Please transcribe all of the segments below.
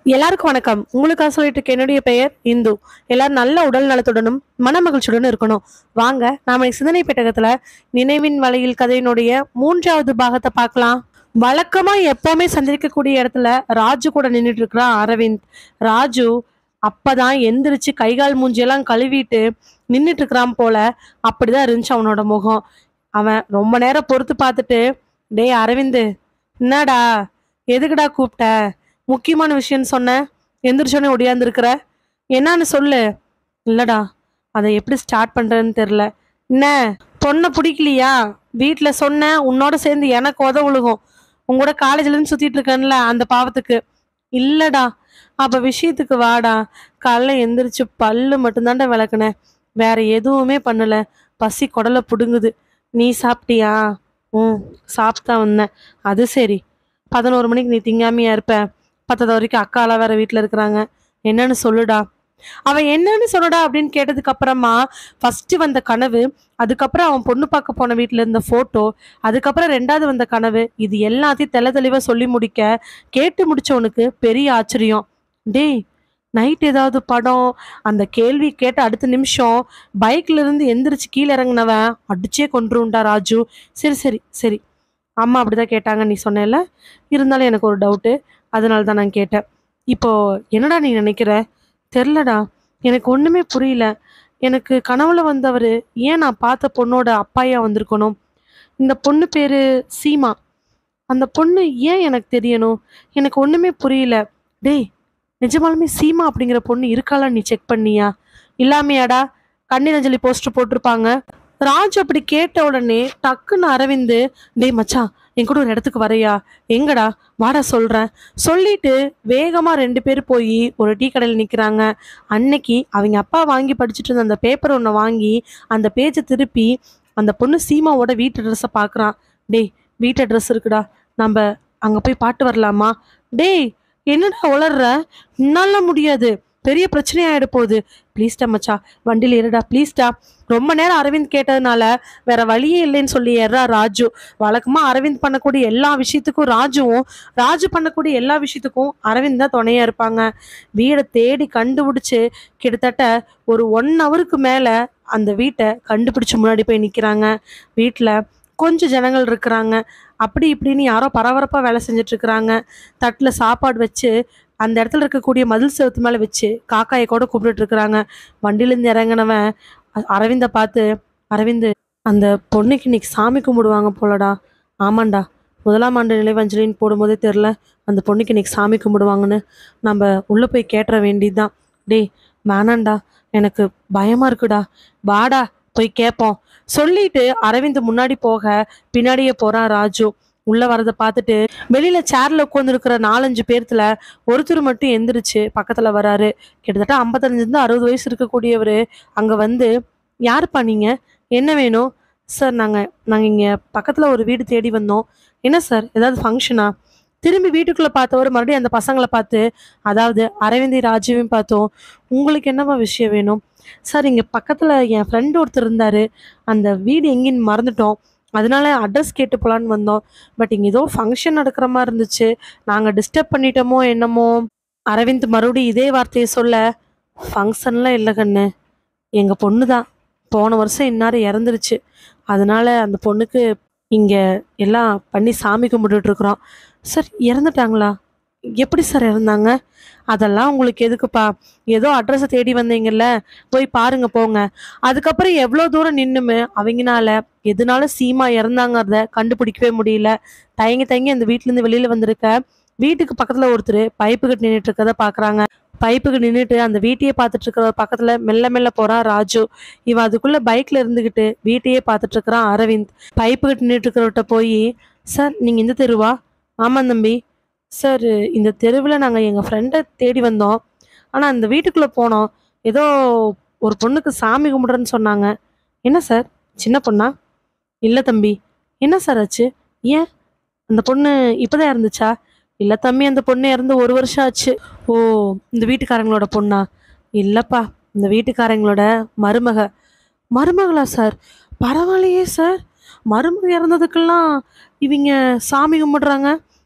எல்லாருக்கும் வணக்கம் உங்களுக்காக சொல்லிட்டு இருக்க என்னுடைய பெயர் இந்து எல்லாரும் நல்ல உடல் நலத்துடனும் மன மகிழ்ச்சியுடனும் இருக்கணும் வாங்க நாம இன்னைக்கு சிந்தனை பெட்டகத்துல நினைவின் வலையில் கதையினுடைய மூன்றாவது பாகத்தை பார்க்கலாம் வழக்கமா எப்பவுமே சந்திக்கக்கூடிய இடத்துல ராஜு கூட நின்றுட்டு இருக்கிறான் அரவிந்த் ராஜு அப்பதான் எந்திரிச்சு கைகால் மூஞ்சியெல்லாம் கழுவிட்டு நின்றுட்டு இருக்கிறான் போல அப்படிதான் இருந்துச்சு அவனோட முகம் அவன் ரொம்ப நேரம் பொறுத்து பார்த்துட்டு டேய் அரவிந்து என்னடா எதுக்குடா கூப்பிட்ட முக்கியமான விஷயம்னு சொன்னேன் எந்திரிச்சோன்னே ஒடியாந்துருக்கிற என்னன்னு சொல்லு இல்லடா அதை எப்படி ஸ்டார்ட் பண்றேன்னு தெரில என்ன பொண்ணை பிடிக்கலையா வீட்டில் சொன்னேன் உன்னோட சேர்ந்து எனக்கு உத விழுகும் உங்களோட காலேஜ்லேருந்து சுற்றிட்டு இருக்கேன்ல அந்த பாவத்துக்கு இல்லடா அப்போ விஷயத்துக்கு வாடா காலைல எந்திரிச்சு பல்லு மட்டும்தான்டா விளக்குனேன் வேற எதுவுமே பண்ணல பசி குடலை பிடுங்குது நீ சாப்பிட்டியா ம் சாப்பிட்டா வந்தேன் அது சரி பதினோரு மணிக்கு நீ திங்காமையா இருப்ப பத்தது வரைக்கும் அக்காலாம் வேற வீட்டில் இருக்கிறாங்க என்னன்னு சொல்லுடா அவன் என்னன்னு சொல்லுடா அப்படின்னு கேட்டதுக்கு அப்புறமா ஃபர்ஸ்ட் வந்த கனவு அதுக்கப்புறம் அவன் பொண்ணு பார்க்க போன வீட்டில் இருந்த ஃபோட்டோ அதுக்கப்புறம் ரெண்டாவது வந்த கனவு இது எல்லாத்தையும் தெள்ள தெளிவாக சொல்லி முடிக்க கேட்டு முடிச்சவனுக்கு பெரிய ஆச்சரியம் டேய் நைட் ஏதாவது படம் அந்த கேள்வி கேட்ட அடுத்த நிமிஷம் பைக்ல இருந்து எந்திரிச்சு கீழே இறங்குனவன் அடிச்சே கொன்றுண்டா ராஜு சரி சரி சரி அம்மா அப்படிதான் கேட்டாங்க நீ சொன்னேல்ல இருந்தாலும் எனக்கு ஒரு டவுட்டு அதனால தான் நான் கேட்டேன் இப்போ என்னடா நீ நினைக்கிற தெரிலடா எனக்கு ஒண்ணுமே புரியல எனக்கு கனவுல வந்தவர் ஏன் நான் பார்த்த பொண்ணோட அப்பாயா வந்திருக்கணும் இந்த பொண்ணு பேரு சீமா அந்த பொண்ணு ஏன் எனக்கு தெரியணும் எனக்கு ஒண்ணுமே புரியல டேய் நிஜமாலுமே சீமா அப்படிங்கிற பொண்ணு இருக்காளா நீ செக் பண்ணியா இல்லாமையாடா கண்ணீர் அஞ்சலி போஸ்டர் போட்டிருப்பாங்க ராஜ் அப்படி கேட்ட உடனே டக்குன்னு அரவிந்து டேய் மச்சான் என் கூட ஒரு இடத்துக்கு வரையா எங்கடா வாடா சொல்றேன் சொல்லிட்டு வேகமா ரெண்டு பேர் போய் ஒரு டீ கடையில் நிக்கிறாங்க அன்னைக்கு அவங்க அப்பா வாங்கி படிச்சுட்டு இருந்த அந்த பேப்பர் ஒன்று வாங்கி அந்த பேஜை திருப்பி அந்த பொண்ணு சீமாவோட வீட்டு ட்ரெஸ்ஸை பார்க்குறான் டேய் வீட்டு ட்ரெஸ் இருக்குடா நம்ம அங்கே போய் பாட்டு வரலாமா டேய் என்னடா உளர்ற என்னால முடியாது பெரிய பிரச்சனை ஆயிட போகுது ப்ளீஸ்டா மச்சா வண்டியில் ஏறுடா ப்ளீஸ்டா ரொம்ப நேரம் அரவிந்த் கேட்டதுனால வேற வழியே இல்லைன்னு சொல்லி ஏறா ராஜு வழக்கமா அரவிந்த் பண்ணக்கூடிய எல்லா விஷயத்துக்கும் ராஜுவும் ராஜு பண்ணக்கூடிய எல்லா விஷயத்துக்கும் அரவிந்த் தான் துணையா இருப்பாங்க வீடை தேடி கண்டுபிடிச்சு கிட்டத்தட்ட ஒரு ஒன் ஹவருக்கு மேல அந்த வீட்டை கண்டுபிடிச்சு முன்னாடி போய் நிக்கிறாங்க வீட்டில் கொஞ்சம் ஜனங்கள் இருக்கிறாங்க அப்படி இப்படின்னு யாரோ பரபரப்பாக வேலை செஞ்சுட்டு இருக்கிறாங்க தட்டில் சாப்பாடு வச்சு அந்த இடத்துல இருக்கக்கூடிய மதில் செவத்து மேலே வச்சு காக்காயை கூட கூப்பிட்டுட்டு இருக்கிறாங்க வண்டியிலேருந்து இறங்கினவன் அ- அரவிந்தை பார்த்து அரவிந்த் அந்த பொண்ணுக்கு இன்னைக்கு சாமி கும்பிடுவாங்க போலடா ஆமாண்டா முதலாம் ஆண்டு நினைவஞ்சலின்னு போடும்போதே தெரில அந்த பொண்ணுக்கு இன்னைக்கு சாமி கும்பிடுவாங்கன்னு நம்ம உள்ளே போய் கேட்டுற வேண்டியதுதான் டேய் வேணாண்டா எனக்கு பயமா இருக்குடா வாடா போய் கேட்போம் சொல்லிட்டு அரவிந்த் முன்னாடி போக பின்னாடியே போறான் ராஜு உள்ள வரதை பார்த்துட்டு வெளியில சேர்ல உட்காந்துருக்கிற நாலஞ்சு பேர்த்துல ஒருத்தர் மட்டும் எந்திரிச்சு பக்கத்துல வராரு கிட்டத்தட்ட ஐம்பத்தஞ்சுல இருந்து அறுபது வயசு இருக்கக்கூடியவர் அங்க வந்து யாருப்பா நீங்க என்ன வேணும் சார் நாங்க நாங்க இங்க பக்கத்துல ஒரு வீடு தேடி வந்தோம் என்ன சார் ஏதாவது ஃபங்க்ஷனா திரும்பி வீட்டுக்குள்ள பார்த்தவர் மறுபடியும் அந்த பசங்களை பார்த்து அதாவது அரவிந்தி ராஜுவையும் பார்த்தோம் உங்களுக்கு என்னவா விஷயம் வேணும் சார் இங்க பக்கத்துல என் ஃப்ரெண்டு ஒருத்தர் இருந்தாரு அந்த வீடு எங்கேன்னு மறந்துட்டோம் அதனால அட்ரஸ் கேட்டு போலான்னு வந்தோம் பட் இங்க ஏதோ ஃபங்க்ஷன் நடக்கிற மாதிரி இருந்துச்சு நாங்க டிஸ்டர்ப் பண்ணிட்டோமோ என்னமோ அரவிந்த் மறுபடியும் இதே வார்த்தையை சொல்ல ஃபங்க்ஷன்லாம் இல்லை கண்ணு எங்க பொண்ணு தான் போன வருஷம் இன்னாரும் இறந்துருச்சு அதனால அந்த பொண்ணுக்கு இங்க எல்லாம் பண்ணி சாமி கும்பிட்டுட்டு இருக்கிறோம் சார் இறந்துட்டாங்களா எப்படி சார் இறந்தாங்க அதெல்லாம் உங்களுக்கு எதுக்குப்பா ஏதோ அட்ரஸை தேடி வந்தீங்கல்ல போய் பாருங்க போங்க அதுக்கப்புறம் எவ்வளோ தூரம் நின்னுமே அவங்கனால எதனால சீமா இறந்தாங்கிறத கண்டுபிடிக்கவே முடியல தயங்கி தயங்கி அந்த வீட்டிலேருந்து வெளியில வந்திருக்க வீட்டுக்கு பக்கத்துல ஒருத்தர் பைப்பு கட்டி நின்றுட்டு இருக்கத பாக்குறாங்க பைப்புக்கு நின்றுட்டு அந்த வீட்டையே பார்த்துட்டு இருக்கிற பக்கத்துல மெல்ல மெல்ல போறான் ராஜு இவன் அதுக்குள்ள பைக்ல இருந்துகிட்டு வீட்டையே பார்த்துட்டு இருக்கிறான் அரவிந்த் பைப்பு கட்டி நின்றுட்டு இருக்கிறவட்ட போய் சார் நீங்க இந்த தெருவா ஆமாம் தம்பி சார் இந்த தெருவில் நாங்கள் எங்கள் ஃப்ரெண்டை தேடி வந்தோம் ஆனால் அந்த வீட்டுக்குள்ளே போனோம் ஏதோ ஒரு பொண்ணுக்கு சாமி கும்பிட்றேன்னு சொன்னாங்க என்ன சார் சின்ன பொண்ணா இல்லை தம்பி என்ன சார் ஆச்சு ஏன் அந்த பொண்ணு இப்போதான் இருந்துச்சா இல்லை தம்பி அந்த பொண்ணு இறந்து ஒரு வருஷம் ஆச்சு ஓ இந்த வீட்டுக்காரங்களோட பொண்ணா இல்லைப்பா இந்த வீட்டுக்காரங்களோட மருமக மருமகளா சார் பரவாயில்லையே சார் மருமக இறந்ததுக்கெல்லாம் இவங்க சாமி கும்பிடுறாங்க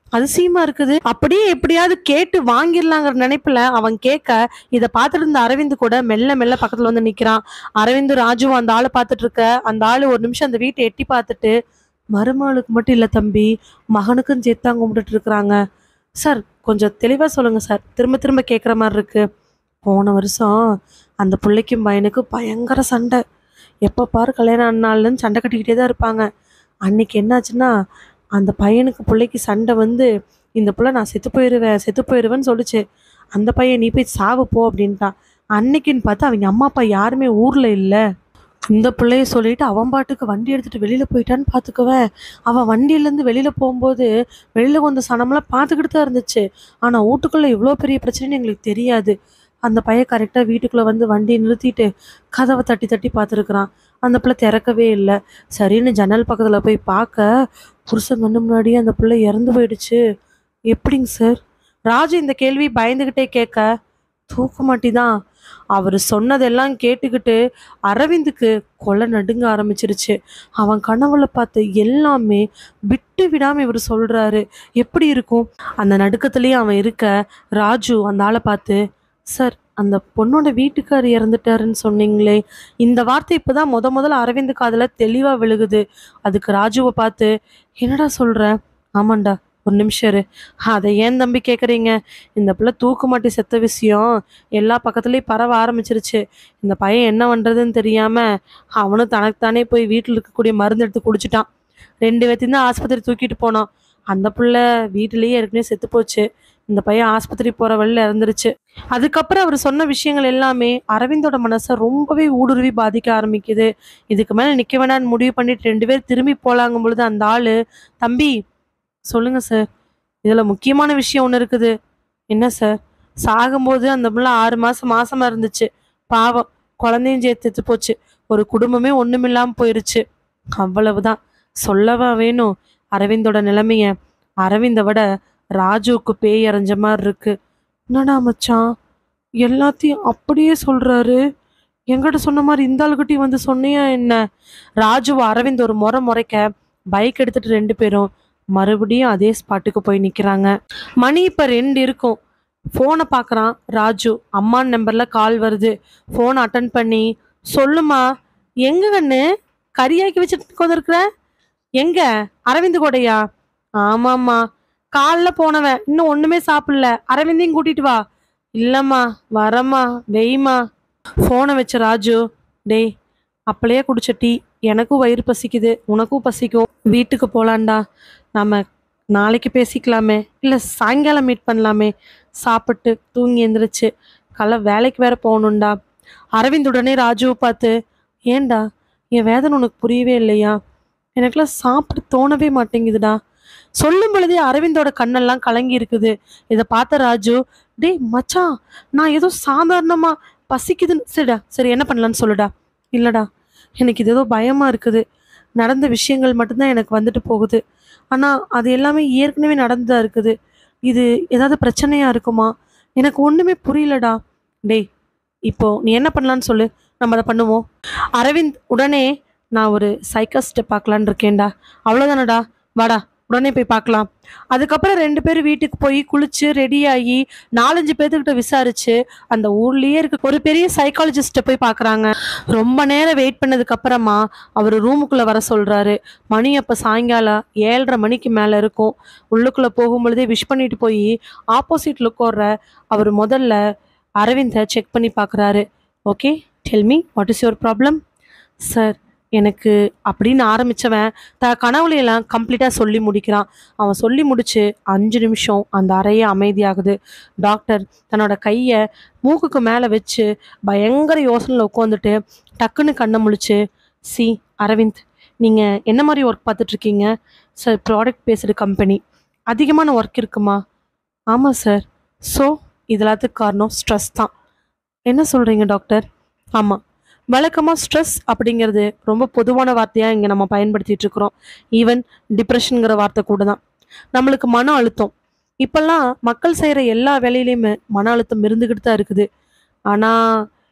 அதிசயமா இருக்குது அப்படியே எப்படியாவது கேட்டு வாங்கிடலாங்கிற நினைப்புல அவன் கேட்க இதை பார்த்துட்டு இருந்த அரவிந்த் கூட மெல்ல மெல்ல பக்கத்துல வந்து நிக்கிறான் அரவிந்த் ராஜுவும் அந்த ஆளை பார்த்துட்டு இருக்க அந்த ஆளு ஒரு நிமிஷம் அந்த வீட்டை எட்டி பார்த்துட்டு மருமகளுக்கு மட்டும் இல்ல தம்பி மகனுக்கும் சேர்த்தா கும்பிட்டுட்டு இருக்கிறாங்க சார் கொஞ்சம் தெளிவா சொல்லுங்க சார் திரும்ப திரும்ப கேட்குற மாதிரி இருக்கு போன வருஷம் அந்த பிள்ளைக்கும் பையனுக்கும் பயங்கர சண்டை எப்போ பாரு கல்யாணம் ஆனாலும் சண்டை கட்டிக்கிட்டே தான் இருப்பாங்க அன்னைக்கு என்னாச்சுன்னா அந்த பையனுக்கு பிள்ளைக்கு சண்டை வந்து இந்த புள்ள நான் செத்து போயிடுவேன் செத்து போயிடுவேன்னு சொல்லுச்சு அந்த பையன் நீ போய் சாவு போ அப்படின்ட்டான் அன்னைக்குன்னு பார்த்து அவங்க அம்மா அப்பா யாருமே ஊர்ல இல்லை இந்த பிள்ளைய சொல்லிட்டு அவன் பாட்டுக்கு வண்டி எடுத்துட்டு வெளியில போயிட்டான்னு பார்த்துக்குவேன் அவன் வண்டியிலேருந்து வெளியில போகும்போது வெளியில வந்த சனமெல்லாம் பார்த்துக்கிட்டு தான் இருந்துச்சு ஆனா வீட்டுக்குள்ள இவ்வளோ பெரிய பிரச்சனைன்னு எங்களுக்கு தெரியாது அந்த பையன் கரெக்டாக வீட்டுக்குள்ள வந்து வண்டியை நிறுத்திட்டு கதவை தட்டி தட்டி பார்த்துருக்குறான் அந்த பிள்ளை திறக்கவே இல்லை சரின்னு ஜன்னல் பக்கத்தில் போய் பார்க்க புருஷன் கண்ணு முன்னாடியே அந்த பிள்ளை இறந்து போயிடுச்சு எப்படிங்க சார் ராஜு இந்த கேள்வி பயந்துக்கிட்டே கேட்க தூக்க மாட்டிதான் அவர் சொன்னதெல்லாம் கேட்டுக்கிட்டு அரவிந்துக்கு கொலை நடுங்க ஆரம்பிச்சிருச்சு அவன் கனவுல பார்த்த எல்லாமே விட்டு விடாம இவர் சொல்றாரு எப்படி இருக்கும் அந்த நடுக்கத்திலேயே அவன் இருக்க ராஜு அந்த ஆளை பார்த்து சார் அந்த பொண்ணோட வீட்டுக்கார் இறந்துட்டாருன்னு சொன்னீங்களே இந்த வார்த்தை இப்பதான் முத முதல்ல அரவிந்த் காதுல தெளிவா விழுகுது அதுக்கு ராஜுவை பார்த்து என்னடா சொல்ற ஆமாண்டா ஒரு நிமிஷம் இரு அதை ஏன் தம்பி கேட்குறீங்க இந்த பிள்ளை தூக்கு மாட்டி செத்த விஷயம் எல்லா பக்கத்துலேயும் பரவ ஆரம்பிச்சிருச்சு இந்த பையன் என்ன பண்ணுறதுன்னு தெரியாம அவனும் தனக்குத்தானே போய் வீட்டில் இருக்கக்கூடிய மருந்து எடுத்து குடிச்சிட்டான் ரெண்டு பேர்த்தையும் தான் ஆஸ்பத்திரி தூக்கிட்டு போனான் அந்த பிள்ளை வீட்டிலேயே ஏற்கனவே செத்து போச்சு இந்த பையன் ஆஸ்பத்திரி போகிற வழியில் இறந்துருச்சு அதுக்கப்புறம் அவர் சொன்ன விஷயங்கள் எல்லாமே அரவிந்தோட மனசை ரொம்பவே ஊடுருவி பாதிக்க ஆரம்பிக்குது இதுக்கு மேலே நிற்க வேணாம்னு முடிவு பண்ணிட்டு ரெண்டு பேர் திரும்பி போலாங்கும் பொழுது அந்த ஆளு தம்பி சொல்லுங்க சார் இதில் முக்கியமான விஷயம் ஒன்று இருக்குது என்ன சார் சாகும்போது அந்த பிள்ளை ஆறு மாதம் மாசமா இருந்துச்சு பாவம் குழந்தையும் சேர்த்து செத்து போச்சு ஒரு குடும்பமே ஒன்றுமில்லாமல் போயிருச்சு அவ்வளவுதான் சொல்லவா வேணும் அரவிந்தோட நிலைமைய அரவிந்தை விட ராஜுவுக்கு பேய் அரைஞ்ச மாதிரி இருக்கு என்னடா மச்சான் எல்லாத்தையும் அப்படியே சொல்றாரு என்கிட்ட சொன்ன மாதிரி இந்த ஆளுகிட்டையும் வந்து சொன்னியா என்ன ராஜுவை அரவிந்த் ஒரு முறை முறைக்க பைக் எடுத்துட்டு ரெண்டு பேரும் மறுபடியும் அதே ஸ்பாட்டுக்கு போய் நிக்கிறாங்க மணி இப்ப ரெண்டு இருக்கும் ஃபோனை பார்க்குறான் ராஜு அம்மா நம்பர்ல கால் வருது ஃபோன் அட்டன் பண்ணி சொல்லுமா எங்க கண்ணு கறியாக்கி வச்சுட்டு உட்காந்துருக்குற எங்க அரவிந்த் கூடயா ஆமாம்மா காலைல போனவன் இன்னும் ஒண்ணுமே சாப்பிடல அரவிந்தையும் கூட்டிட்டு வா இல்லம்மா வரம்மா வெய்மா ஃபோனை வச்ச ராஜு டேய் அப்பளையே குடிச்ச டீ எனக்கும் வயிறு பசிக்குது உனக்கும் பசிக்கும் வீட்டுக்கு போலாம்டா நம்ம நாளைக்கு பேசிக்கலாமே இல்லை சாயங்காலம் மீட் பண்ணலாமே சாப்பிட்டு தூங்கி எந்திரிச்சு காலைல வேலைக்கு வேற போகணும்டா அரவிந்த் உடனே ராஜுவை பார்த்து ஏன்டா என் வேதனை உனக்கு புரியவே இல்லையா எனக்கெல்லாம் சாப்பிட தோணவே மாட்டேங்குதுடா சொல்லும் பொழுதே அரவிந்தோட கண்ணெல்லாம் கலங்கி இருக்குது இதை பார்த்த ராஜு டேய் மச்சான் நான் ஏதோ சாதாரணமா பசிக்குதுன்னு சரிடா சரி என்ன பண்ணலான்னு சொல்லுடா இல்லடா எனக்கு இது ஏதோ பயமா இருக்குது நடந்த விஷயங்கள் மட்டும்தான் எனக்கு வந்துட்டு போகுது ஆனா அது எல்லாமே ஏற்கனவே நடந்ததா இருக்குது இது ஏதாவது பிரச்சனையா இருக்குமா எனக்கு ஒண்ணுமே புரியலடா டேய் இப்போ நீ என்ன பண்ணலான்னு சொல்லு நம்ம அதை பண்ணுவோம் அரவிந்த் உடனே நான் ஒரு சைக்காஸ்ட்டை பார்க்கலான்னு இருக்கேன்டா அவ்வளோதானடா வாடா உடனே போய் பார்க்கலாம் அதுக்கப்புறம் ரெண்டு பேரும் வீட்டுக்கு போய் குளிச்சு ரெடி ஆகி நாலஞ்சு பேர்த்துக்கிட்ட விசாரிச்சு அந்த ஊர்லயே இருக்க ஒரு பெரிய சைக்காலஜிஸ்ட்டை போய் பார்க்கறாங்க ரொம்ப நேரம் வெயிட் பண்ணதுக்கு அப்புறமா அவர் ரூமுக்குள்ள வர சொல்றாரு மணி அப்ப சாயங்காலம் ஏழரை மணிக்கு மேல இருக்கும் உள்ளுக்குள்ள போகும்பொழுதே விஷ் பண்ணிட்டு போய் ஆப்போசிட்ல உட்கார்ற அவர் முதல்ல அரவிந்தை செக் பண்ணி பார்க்கறாரு okay tell me what is your problem sir எனக்கு அப்படின்னு ஆரம்பிச்சவன் த கனவுல எல்லாம் கம்ப்ளீட்டாக சொல்லி முடிக்கிறான் அவன் சொல்லி முடிச்சு அஞ்சு நிமிஷம் அந்த அறையே அமைதியாகுது டாக்டர் தன்னோட கையை மூக்குக்கு மேலே வச்சு பயங்கர யோசனையில் உட்காந்துட்டு டக்குன்னு கண்ணை முழிச்சு சி அரவிந்த் நீங்கள் என்ன மாதிரி ஒர்க் பார்த்துட்ருக்கீங்க சார் ப்ராடக்ட் பேஸ்டு கம்பெனி அதிகமான ஒர்க் இருக்குமா ஆமாம் சார் ஸோ இதெல்லாத்துக்கு காரணம் ஸ்ட்ரெஸ் தான் என்ன சொல்கிறீங்க டாக்டர் ஆமாம் வழக்கமாக ஸ்ட்ரெஸ் அப்படிங்கிறது ரொம்ப பொதுவான வார்த்தையாக இங்கே நம்ம பயன்படுத்திட்டு இருக்கிறோம் ஈவன் டிப்ரெஷனுங்கிற வார்த்தை கூட தான் நம்மளுக்கு மன அழுத்தம் இப்பெல்லாம் மக்கள் செய்கிற எல்லா வேலையிலையுமே மன அழுத்தம் இருந்துக்கிட்டு தான் இருக்குது ஆனால்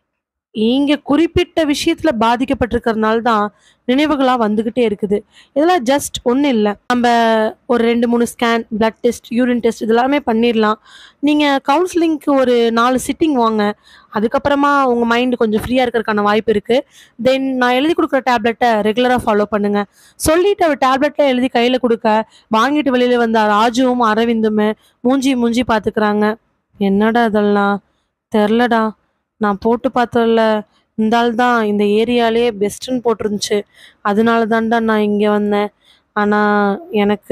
இங்க குறிப்பிட்ட விஷயத்துல பாதிக்கப்பட்டிருக்கிறதுனால தான் நினைவுகளா வந்துகிட்டே இருக்குது இதெல்லாம் ஜஸ்ட் ஒன்றும் இல்லை நம்ம ஒரு ரெண்டு மூணு scan blood test urine test இதெல்லாமே பண்ணிடலாம் நீங்க கவுன்சிலிங்க்கு ஒரு நாலு சிட்டிங் வாங்க அதுக்கப்புறமா உங்க மைண்ட் கொஞ்சம் ஃப்ரீயா இருக்கிறதுக்கான வாய்ப்பு இருக்கு தென் நான் எழுதி கொடுக்குற டேப்லெட்டை ரெகுலரா ஃபாலோ பண்ணுங்க சொல்லிட்டு அவர் டேப்லெட்டை எழுதி கையில கொடுக்க வாங்கிட்டு வெளியில வந்த ராஜுவும் அரவிந்துமே மூஞ்சி மூஞ்சி பாத்துக்கிறாங்க என்னடா இதெல்லாம் தெரிலடா நான் போட்டு பார்த்ததில்ல இந்த ஆள் தான் இந்த ஏரியாலேயே பெஸ்ட்டுன்னு போட்டிருந்துச்சு அதனால தான்டா நான் இங்கே வந்தேன் ஆனால் எனக்கு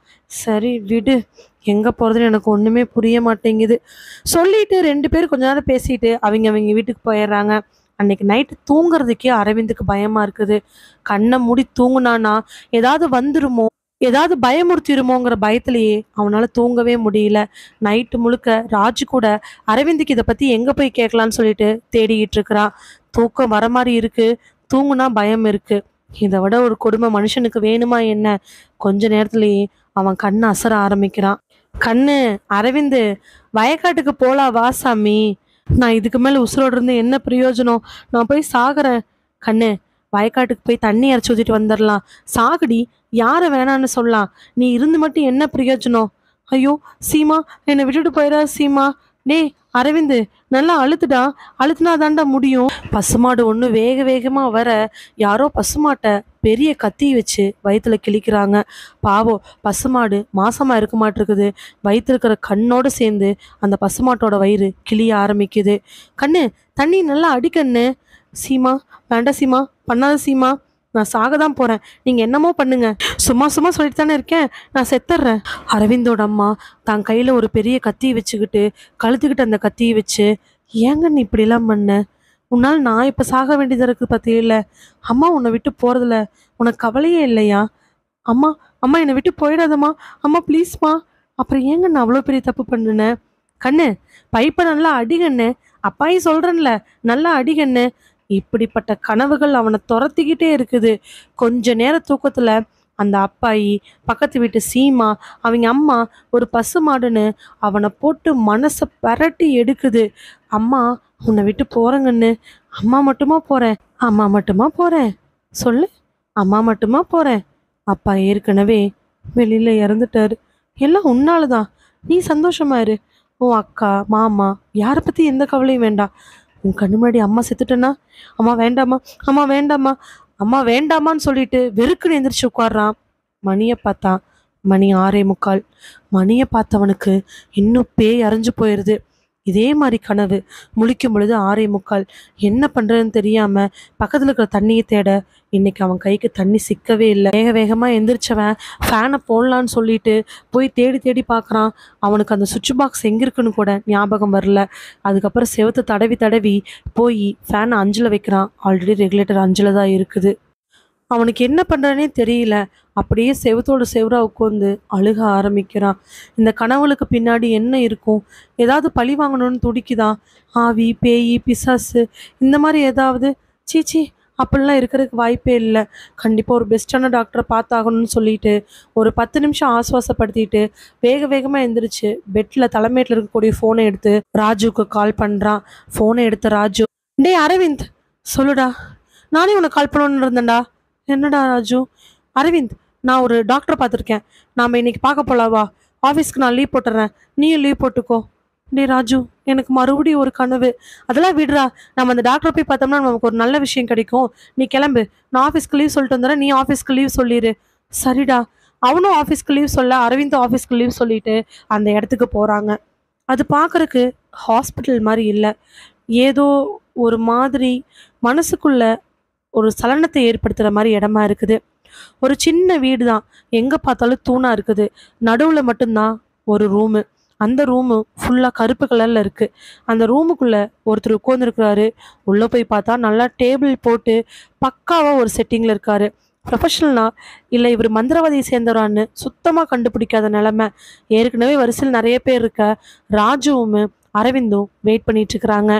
சரி விடு எங்கே போகிறதுன்னு எனக்கு ஒன்றுமே புரிய மாட்டேங்குது சொல்லிட்டு ரெண்டு பேரும் கொஞ்ச நேரம் பேசிட்டு அவங்க அவங்க வீட்டுக்கு போயிடுறாங்க அன்னைக்கு நைட்டு தூங்குறதுக்கே அரவிந்துக்கு பயமாக இருக்குது கண்ணை மூடி தூங்குனானா ஏதாவது வந்துருமோ ஏதாவது பயமுறுத்திருமோங்கிற பயத்திலேயே அவனால தூங்கவே முடியல நைட்டு முழுக்க ராஜு கூட அரவிந்துக்கு இதை பத்தி எங்க போய் கேட்கலான்னு சொல்லிட்டு தேடிக்கிட்டு இருக்கிறான் தூக்கம் வர மாதிரி இருக்கு தூங்குனா பயம் இருக்கு இதை விட ஒரு கொடுமை மனுஷனுக்கு வேணுமா என்ன கொஞ்ச நேரத்திலேயே அவன் கண்ணு அசர ஆரம்பிக்கிறான் கண்ணு அரவிந்து வயக்காட்டுக்கு போலாம் வா சாமி நான் இதுக்கு மேல உசுரோடு இருந்து என்ன பிரயோஜனம் நான் போய் சாகுறேன் கண்ணு வயக்காட்டுக்கு போய் தண்ணி இறச்சி ஊற்றிட்டு வந்துடலாம் சாகுடி யாரை வேணான்னு சொல்லலாம் நீ இருந்து மட்டும் என்ன பிரயோஜனம் ஐயோ சீமா என்னை விட்டுட்டு போயிடா சீமா டேய் அரவிந்து நல்லா அழுத்துடா அழுத்துனா தாண்டா முடியும் பசுமாடு ஒன்று வேக வேகமா வர யாரோ பசுமாட்டை பெரிய கத்தி வச்சு வயித்துல கிழிக்கிறாங்க பாவம் பசுமாடு மாசமா இருக்க மாட்டிருக்குது வயித்துல இருக்கிற கண்ணோட சேர்ந்து அந்த பசுமாட்டோட வயிறு கிளிய ஆரம்பிக்குது கண்ணு தண்ணி நல்லா அடிக்கண்ணு சீமா வேண்டாம் சீமா பண்ணாத சீமா நான் சாக தான் போறேன் நீங்க என்னமோ பண்ணுங்க சும்மா சும்மா சொல்லிட்டு தானே இருக்கேன் நான் செத்துடுறேன் அரவிந்தோட அம்மா தான் கையில ஒரு பெரிய கத்தியை வச்சுக்கிட்டு கழுத்துக்கிட்ட அந்த கத்தியை வச்சு ஏங்க நீ இப்படிலாம் பண்ண உன்னால் நான் இப்ப சாக வேண்டியதா இருக்கு பத்தியில அம்மா உன்னை விட்டு போறதுல உனக்கு கவலையே இல்லையா அம்மா அம்மா என்னை விட்டு போயிடாதம்மா அம்மா ப்ளீஸ்மா அப்புறம் ஏங்க நான் அவ்வளோ பெரிய தப்பு பண்ணுனேன் கண்ணு பைப்பை நல்லா அடிகண்ணு அப்பாயும் சொல்றேன்ல நல்லா அடிகண்ணு இப்படிப்பட்ட கனவுகள் அவனை துரத்திக்கிட்டே இருக்குது கொஞ்ச நேர தூக்கத்துல அந்த அப்பாயி பக்கத்து வீட்டு சீமா அவங்க அம்மா ஒரு பசு மாடுன்னு அவனை போட்டு மனசை பரட்டி எடுக்குது அம்மா உன்னை விட்டு போறேங்கன்னு அம்மா மட்டுமா போறேன் அம்மா மட்டுமா போறேன் சொல்லு அம்மா மட்டுமா போறேன் அப்பா ஏற்கனவே வெளியில இறந்துட்டாரு எல்லாம் உன்னாலதான் நீ சந்தோஷமா இரு உன் அக்கா மாமா யாரை பத்தி எந்த கவலையும் வேண்டாம் உன் கண்ணு முன்னாடி அம்மா செத்துட்டேன்னா அம்மா வேண்டாமா அம்மா வேண்டாமா அம்மா வேண்டாமான்னு சொல்லிட்டு வெறுக்குன்னு எந்திரிச்சு உட்கார்றான் மணியை பார்த்தான் மணி ஆறே முக்கால் மணியை பார்த்தவனுக்கு இன்னும் பேய் அரைஞ்சு போயிடுது இதே மாதிரி கனவு முழிக்கும் பொழுது ஆறே முக்கால் என்ன பண்றதுன்னு தெரியாம பக்கத்துல இருக்கிற தண்ணியை தேட இன்னைக்கு அவன் கைக்கு தண்ணி சிக்கவே இல்லை வேக வேகமா எந்திரிச்சவன் ஃபேனை போடலான்னு சொல்லிட்டு போய் தேடி தேடி பார்க்கறான் அவனுக்கு அந்த சுவிட்ச் பாக்ஸ் எங்க இருக்குன்னு கூட ஞாபகம் வரல அதுக்கப்புறம் செவத்தை தடவி தடவி போய் ஃபேனை அஞ்சில் வைக்கிறான் ஆல்ரெடி ரெகுலேட்டர் அஞ்சில் தான் இருக்குது அவனுக்கு என்ன பண்ணுறனே தெரியல அப்படியே செவத்தோட செவரா உட்காந்து அழுக ஆரம்பிக்கிறான் இந்த கனவுகளுக்கு பின்னாடி என்ன இருக்கும் ஏதாவது பழி வாங்கணும்னு துடிக்குதா ஆவி பேய் பிசாசு இந்த மாதிரி ஏதாவது சீச்சி அப்படிலாம் இருக்கிறதுக்கு வாய்ப்பே இல்லை கண்டிப்பாக ஒரு பெஸ்ட்டான டாக்டரை பார்த்தாகணும்னு சொல்லிட்டு ஒரு பத்து நிமிஷம் ஆசுவாசப்படுத்திட்டு வேக வேகமாக எந்திரிச்சு பெட்டில் தலைமையில் இருக்கக்கூடிய ஃபோனை எடுத்து ராஜுக்கு கால் பண்ணுறான் ஃபோனை எடுத்த ராஜு டேய் அரவிந்த் சொல்லுடா நானே உனக்கு கால் பண்ணணும்னு இருந்தேன்டா என்னடா ராஜு அரவிந்த் நான் ஒரு டாக்டரை பார்த்துருக்கேன் நாம் இன்னைக்கு பார்க்க போலாவா ஆஃபீஸ்க்கு நான் லீவ் போட்டுறேன் நீயும் லீவ் போட்டுக்கோ டேய் ராஜு எனக்கு மறுபடியும் ஒரு கனவு அதெல்லாம் விடுறா நம்ம அந்த டாக்டரை போய் பார்த்தோம்னா நமக்கு ஒரு நல்ல விஷயம் கிடைக்கும் நீ கிளம்பு நான் ஆஃபீஸ்க்கு லீவ் சொல்லிட்டு வந்துடுறேன் நீ ஆஃபீஸ்க்கு லீவ் சொல்லிடு சரிடா அவனும் ஆஃபீஸ்க்கு லீவ் சொல்ல அரவிந்தும் ஆஃபீஸ்க்கு லீவ் சொல்லிட்டு அந்த இடத்துக்கு போகிறாங்க அது பார்க்கறக்கு ஹாஸ்பிட்டல் மாதிரி இல்லை ஏதோ ஒரு மாதிரி மனசுக்குள்ள ஒரு சலனத்தை ஏற்படுத்துகிற மாதிரி இடமா இருக்குது ஒரு சின்ன வீடு தான் எங்கே பார்த்தாலும் தூணா இருக்குது நடுவில் மட்டும்தான் ஒரு ரூமு அந்த ரூமு ஃபுல்லாக கருப்பு கலரில் இருக்குது அந்த ரூமுக்குள்ள ஒருத்தர் உட்காந்துருக்கிறாரு உள்ளே போய் பார்த்தா நல்லா டேபிள் போட்டு பக்காவாக ஒரு செட்டிங்கில் இருக்காரு ப்ரொஃபஷனல்னா இல்லை இவர் மந்திரவாதியை சேர்ந்தவரான்னு சுத்தமாக கண்டுபிடிக்காத நிலமை ஏற்கனவே வரிசையில் நிறைய பேர் இருக்க ராஜுவும் அரவிந்தும் வெயிட் பண்ணிட்டு இருக்கிறாங்க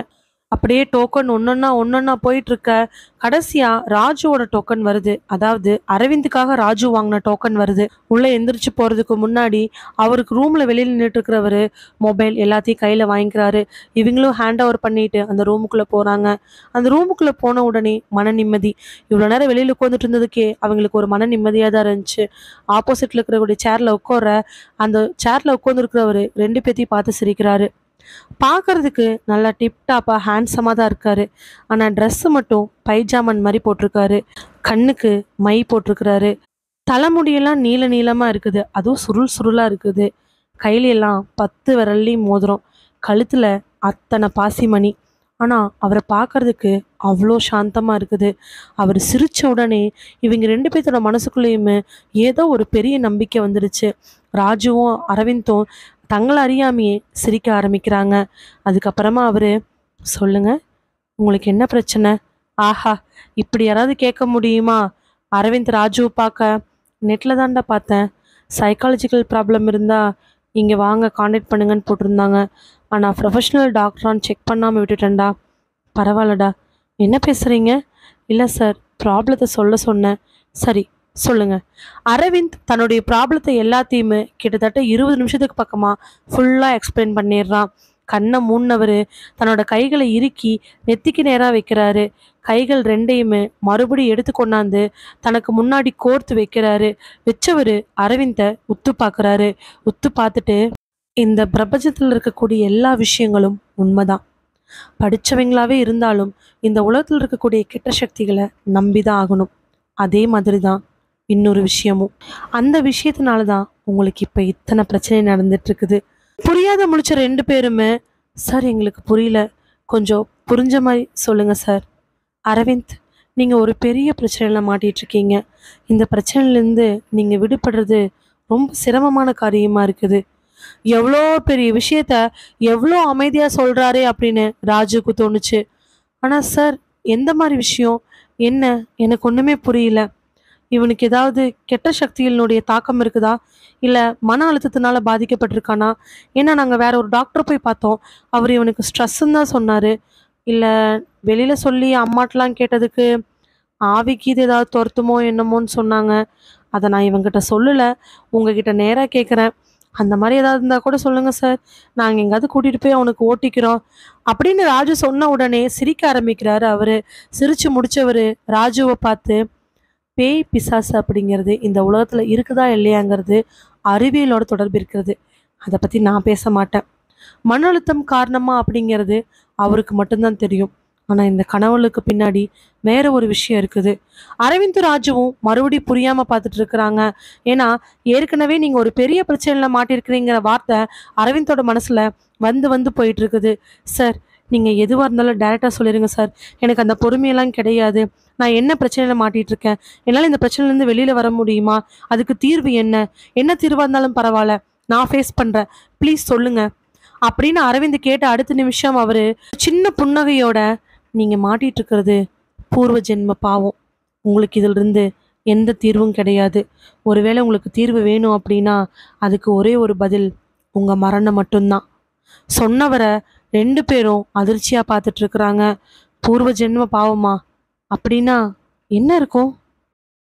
அப்படியே டோக்கன் ஒன்னொன்னா ஒன்னொன்னா போயிட்டு இருக்க கடைசியா ராஜுவோட டோக்கன் வருது அதாவது அரவிந்துக்காக ராஜு வாங்கின டோக்கன் வருது உள்ள எந்திரிச்சு போறதுக்கு முன்னாடி அவருக்கு ரூம்ல வெளியில நின்றுட்டு இருக்கிறவரு மொபைல் எல்லாத்தையும் கையில வாங்கிக்கிறாரு இவங்களும் ஹேண்ட் ஓவர் பண்ணிட்டு அந்த ரூமுக்குள்ள போறாங்க அந்த ரூமுக்குள்ள போன உடனே மன நிம்மதி இவ்வளோ நேரம் வெளியில உட்காந்துட்டு இருந்ததுக்கே அவங்களுக்கு ஒரு மன நிம்மதியா தான் இருந்துச்சு ஆப்போசிட்ல இருக்கிறவருடைய சேர்ல உட்கார அந்த சேர்ல உட்கார்ந்து இருக்கிறவரு ரெண்டு பேத்தையும் பார்த்து சிரிக்கிறாரு பார்க்கறதுக்கு நல்லா டிப்டாப்பா ஹேண்ட்ஸமாக தான் இருக்காரு ஆனால் ட்ரெஸ்ஸு மட்டும் பைஜாமன் மாதிரி போட்டிருக்காரு கண்ணுக்கு மை போட்டிருக்கிறாரு தலைமுடியெல்லாம் நீல நீளமாக இருக்குது அதுவும் சுருள் சுருளாக இருக்குது கையில எல்லாம் பத்து விரல்லையும் மோதிரம் கழுத்தில் அத்தனை பாசிமணி ஆனால் அவரை பார்க்கறதுக்கு அவ்வளோ சாந்தமாக இருக்குது அவர் சிரிச்ச உடனே இவங்க ரெண்டு பேர்த்தோட மனசுக்குள்ளேயுமே ஏதோ ஒரு பெரிய நம்பிக்கை வந்துடுச்சு ராஜுவும் அரவிந்தும் தங்களை அறியாமையே சிரிக்க ஆரம்பிக்கிறாங்க அதுக்கப்புறமா அவரு சொல்லுங்க உங்களுக்கு என்ன பிரச்சனை ஆஹா இப்படி யாராவது கேட்க முடியுமா அரவிந்த் ராஜுவை பார்க்க நெட்டில் தான்டா பார்த்தேன் சைக்காலஜிக்கல் ப்ராப்ளம் இருந்தால் இங்கே வாங்க காண்டாக்ட் பண்ணுங்கன்னு போட்டிருந்தாங்க ஆனால் ப்ரொஃபஷனல் டாக்டரான்னு செக் பண்ணாமல் விட்டுட்டேன்டா பரவாயில்லடா என்ன பேசுகிறீங்க இல்லை சார் ப்ராப்ளத்தை சொல்ல சொன்னேன் சரி சொல்லுங்க அரவிந்த் தன்னுடைய ப்ராப்ளத்தை எல்லாத்தையுமே கிட்டத்தட்ட இருபது நிமிஷத்துக்கு பக்கமாக ஃபுல்லாக எக்ஸ்பிளைன் பண்ணிடுறான் கண்ணை மூடினவர் தன்னோட கைகளை இறுக்கி நெத்திக்கு நேராக வைக்கிறாரு கைகள் ரெண்டையுமே மறுபடியும் எடுத்து கொண்டாந்து தனக்கு முன்னாடி கோர்த்து வைக்கிறாரு வச்சவர் அரவிந்தை உத்து பார்க்குறாரு உத்து பார்த்துட்டு இந்த பிரபஞ்சத்தில் இருக்கக்கூடிய எல்லா விஷயங்களும் உண்மைதான் படித்தவங்களாவே இருந்தாலும் இந்த உலகத்தில் இருக்கக்கூடிய கெட்ட சக்திகளை நம்பி தான் ஆகணும் அதே மாதிரி தான் இன்னொரு விஷயமும் அந்த விஷயத்தினால தான் உங்களுக்கு இப்போ இத்தனை பிரச்சனை நடந்துட்டு இருக்குது புரியாத முடிச்ச ரெண்டு பேருமே சார் எங்களுக்கு புரியல கொஞ்சம் புரிஞ்ச மாதிரி சொல்லுங்க சார் அரவிந்த் நீங்கள் ஒரு பெரிய பிரச்சனையில் மாட்டிட்டு இருக்கீங்க இந்த பிரச்சனையிலேருந்து நீங்கள் விடுபடுறது ரொம்ப சிரமமான காரியமாக இருக்குது எவ்வளோ பெரிய விஷயத்த எவ்வளோ அமைதியாக சொல்கிறாரே அப்படின்னு ராஜுக்கு தோணுச்சு ஆனால் சார் எந்த மாதிரி விஷயம் என்ன எனக்கு ஒன்றுமே புரியல இவனுக்கு ஏதாவது கெட்ட சக்திகளினுடைய தாக்கம் இருக்குதா இல்லை மன அழுத்தத்தினால பாதிக்கப்பட்டிருக்கானா ஏன்னா நாங்கள் வேற ஒரு டாக்டர் போய் பார்த்தோம் அவர் இவனுக்கு ஸ்ட்ரெஸ்ஸுன்னு தான் சொன்னார் இல்லை வெளியில் சொல்லி அம்மாட்டெலாம் கேட்டதுக்கு ஆவிக்கு இது ஏதாவது துரத்துமோ என்னமோன்னு சொன்னாங்க அதை நான் இவங்கிட்ட சொல்லலை உங்ககிட்ட நேராக கேட்குறேன் அந்த மாதிரி ஏதாவது இருந்தால் கூட சொல்லுங்கள் சார் நாங்கள் எங்கேயாவது கூட்டிகிட்டு போய் அவனுக்கு ஓட்டிக்கிறோம் அப்படின்னு ராஜு சொன்ன உடனே சிரிக்க ஆரம்பிக்கிறாரு அவர் சிரிச்சு முடிச்சவர் ராஜுவை பார்த்து பேய் பிசாசு அப்படிங்கிறது இந்த உலகத்தில் இருக்குதா இல்லையாங்கிறது அறிவியலோட தொடர்பு இருக்கிறது அதை பற்றி நான் பேச மாட்டேன் மன அழுத்தம் காரணமா அப்படிங்கிறது அவருக்கு மட்டும்தான் தெரியும் ஆனால் இந்த கனவுகளுக்கு பின்னாடி வேற ஒரு விஷயம் இருக்குது அரவிந்த் ராஜுவும் மறுபடியும் புரியாம பார்த்துட்டு இருக்கிறாங்க ஏன்னா ஏற்கனவே நீங்க ஒரு பெரிய பிரச்சனையில மாட்டிருக்கிறீங்கிற வார்த்தை அரவிந்தோட மனசுல வந்து வந்து போயிட்டு இருக்குது சார் நீங்க எதுவா இருந்தாலும் டைரக்டா சொல்லிருங்க சார் எனக்கு அந்த பொறுமையெல்லாம் கிடையாது நான் என்ன பிரச்சனையில மாட்டிட்டு இருக்கேன் என்னால் இந்த பிரச்சனையிலேருந்து வெளியில வர முடியுமா அதுக்கு தீர்வு என்ன என்ன தீர்வா இருந்தாலும் பரவாயில்ல நான் ஃபேஸ் பண்றேன் ப்ளீஸ் சொல்லுங்க அப்படின்னு அரவிந்த் கேட்ட அடுத்த நிமிஷம் அவரு சின்ன புன்னகையோட நீங்க மாட்டிட்டு இருக்கிறது பூர்வ ஜென்ம பாவம் உங்களுக்கு இதிலிருந்து எந்த தீர்வும் கிடையாது ஒருவேளை உங்களுக்கு தீர்வு வேணும் அப்படின்னா அதுக்கு ஒரே ஒரு பதில் உங்க மரணம் மட்டும்தான் சொன்னவரை ரெண்டு பேரும் அதிர்ச்சியா பார்த்துட்டு இருக்கிறாங்க பூர்வ ஜென்ம பாவமா அப்படின்னா என்ன இருக்கும்